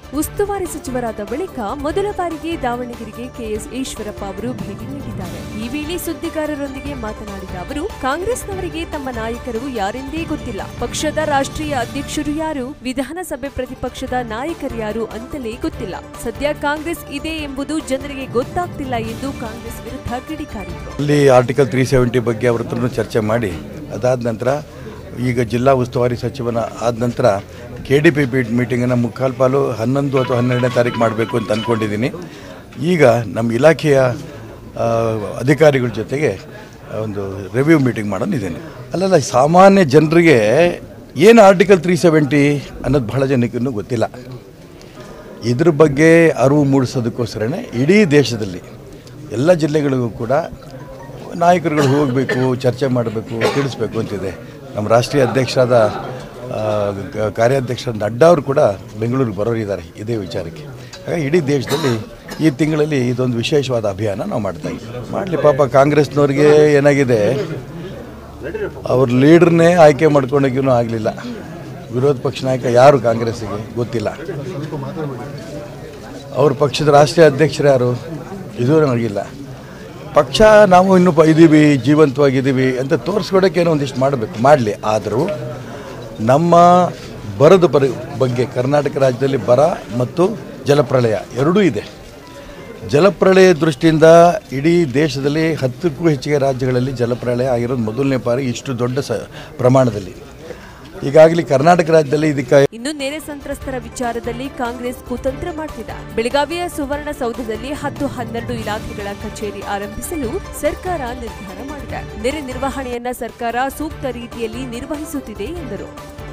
ಉಸ್ತುವಾರಿ ಸಚಿವರಾದ ಬಳಿಕ ಮೊದಲ ಬಾರಿಗೆ ದಾವಣಗೆರೆಗೆ ಕೆಎಸ್ ಈಶ್ವರಪ್ಪ ಅವರು ಭೇಟಿ ನೀಡಿದ್ದಾರೆ ಈ ವೇಳೆ ಸುದ್ದಿಗಾರರೊಂದಿಗೆ ಮಾತನಾಡಿದ ಅವರು ಕಾಂಗ್ರೆಸ್ನವರಿಗೆ ತಮ್ಮ ನಾಯಕರು ಯಾರೆಂದೇ ಗೊತ್ತಿಲ್ಲ ಪಕ್ಷದ ರಾಷ್ಟ್ರೀಯ ಅಧ್ಯಕ್ಷರು ಯಾರು ವಿಧಾನಸಭೆ ಪ್ರತಿಪಕ್ಷದ ನಾಯಕರು ಯಾರು ಅಂತಲೇ ಗೊತ್ತಿಲ್ಲ ಸದ್ಯ ಕಾಂಗ್ರೆಸ್ ಇದೆ ಎಂಬುದು ಜನರಿಗೆ ಗೊತ್ತಾಗ್ತಿಲ್ಲ ಎಂದು ಕಾಂಗ್ರೆಸ್ ವಿರುದ್ಧ ಕಿಡಿಕಾರಿದರು ಅಲ್ಲಿ ಆರ್ಟಿಕಲ್ ತ್ರೀ ಸೆವೆಂಟಿ ಬಗ್ಗೆ ಅವ್ರ ಹತ್ರನೂ ಚರ್ಚೆ ಮಾಡಿ ಅದಾದ ನಂತರ ಈಗ ಜಿಲ್ಲಾ ಉಸ್ತುವಾರಿ ಸಚಿವನ ಆದ ನಂತರ ಕೆ ಡಿ ಪಿ ಪಿ ಮೀಟಿಂಗನ್ನು ಮುಕ್ಕಾಲು ಪಾಲು ಹನ್ನೊಂದು ಅಥವಾ ಹನ್ನೆರಡನೇ ತಾರೀಕು ಮಾಡಬೇಕು ಅಂತ ಅಂದ್ಕೊಂಡಿದ್ದೀನಿ ಈಗ ನಮ್ಮ ಇಲಾಖೆಯ ಆ, ಅಧಿಕಾರಿಗಳ ಜೊತೆಗೆ ಒಂದು ರಿವ್ಯೂ ಮೀಟಿಂಗ್ ಮಾಡೋನಿದ್ದೀನಿ ಅಲ್ಲಲ್ಲ ಸಾಮಾನ್ಯ ಜನರಿಗೆ ಏನು ಆರ್ಟಿಕಲ್ ತ್ರೀ ಸೆವೆಂಟಿ ಅನ್ನೋದು ಬಹಳ ಜನಕ್ಕೆ ಇನ್ನೂ ಗೊತ್ತಿಲ್ಲ ಇದ್ರ ಬಗ್ಗೆ ಅರಿವು ಮೂಡಿಸೋದಕ್ಕೋಸ್ಕರನೇ ಇಡೀ ದೇಶದಲ್ಲಿ ಎಲ್ಲ ಜಿಲ್ಲೆಗಳಿಗೂ ಕೂಡ ನಾಯಕರುಗಳು ಹೋಗಬೇಕು ಚರ್ಚೆ ಮಾಡಬೇಕು ತಿಳಿಸ್ಬೇಕು ಅಂತಿದೆ ನಮ್ಮ ರಾಷ್ಟ್ರೀಯ ಅಧ್ಯಕ್ಷರಾದ ಆ, ಗ- ಕಾರ್ಯಾಧ್ಯಕ್ಷ ನಡ್ಡಾ ಅವರು ಕೂಡ ಬೆಂಗಳೂರಿಗೆ ಬರೋರಿದ್ದಾರೆ ಇದೇ ವಿಚಾರಕ್ಕೆ ಹಾಗಾಗಿ ಇಡೀ ದೇಶದಲ್ಲಿ ಈ ತಿಂಗಳಲ್ಲಿ ಇದೊಂದು ವಿಶೇಷವಾದ ಅಭಿಯಾನ ನಾವು ಮಾಡ್ತಾ ಇದ್ದೀವಿ ಮಾಡಲಿ ಪಾಪ ಕಾಂಗ್ರೆಸ್ನವ್ರಿಗೆ ಏನಾಗಿದೆ ಅವ್ರ ಲೀಡ್ರನ್ನೇ ಆಯ್ಕೆ ಮಾಡ್ಕೊಂಡೋಗಿನೂ ಆಗಲಿಲ್ಲ ವಿರೋಧ ಪಕ್ಷ ನಾಯಕ ಯಾರು ಕಾಂಗ್ರೆಸ್ಸಿಗೆ ಗೊತ್ತಿಲ್ಲ ಅವ್ರ ಪಕ್ಷದ ರಾಷ್ಟ್ರೀಯ ಅಧ್ಯಕ್ಷರು ಯಾರು ಇದು ನನಗಿಲ್ಲ ಪಕ್ಷ ನಾವು ಇನ್ನೂ ಪ ಇದ್ದೀವಿ ಜೀವಂತವಾಗಿದ್ದೀವಿ ಅಂತ ತೋರಿಸ್ಕೊಡೋಕೆ ಏನೋ ಒಂದಿಷ್ಟು ಮಾಡಬೇಕು ಮಾಡಲಿ ಆದರೂ ನಮ್ಮ ಬರದ ಪರಿ ಬಗ್ಗೆ ಕರ್ನಾಟಕ ರಾಜ್ಯದಲ್ಲಿ ಬರ ಮತ್ತು ಜಲಪ್ರಳಯ ಎರಡೂ ಇದೆ ಜಲಪ್ರಳಯ ದೃಷ್ಟಿಯಿಂದ ಇಡೀ ದೇಶದಲ್ಲಿ ಹತ್ತಕ್ಕೂ ಹೆಚ್ಚಿಗೆ ರಾಜ್ಯಗಳಲ್ಲಿ ಜಲಪ್ರಳಯ ಆಗಿರೋದು ಮೊದಲನೇ ಬಾರಿ ಇಷ್ಟು ದೊಡ್ಡ ಸ ಪ್ರಮಾಣದಲ್ಲಿ ಈಗಾಗಲೇ ಕರ್ನಾಟಕ ರಾಜ್ಯದಲ್ಲಿ ಇದಕ್ಕೆ ಇನ್ನು ನೆರೆ ಸಂತ್ರಸ್ತರ ವಿಚಾರದಲ್ಲಿ ಕಾಂಗ್ರೆಸ್ ಕುತಂತ್ರ ಮಾಡ್ತಿದೆ ಬೆಳಗಾವಿಯ ಸುವರ್ಣಸೌಧದಲ್ಲಿ ಹತ್ತು ಹನ್ನೆರಡು ಇಲಾಖೆಗಳ ಕಚೇರಿ ಆರಂಭಿಸಲು ಸರ್ಕಾರ ನಿರ್ಧಾರ ಮಾಡಿದೆ ನೆರೆ ನಿರ್ವಹಣೆಯನ್ನ ಸರ್ಕಾರ ಸೂಕ್ತ ರೀತಿಯಲ್ಲಿ ನಿರ್ವಹಿಸುತ್ತಿದೆ ಎಂದರು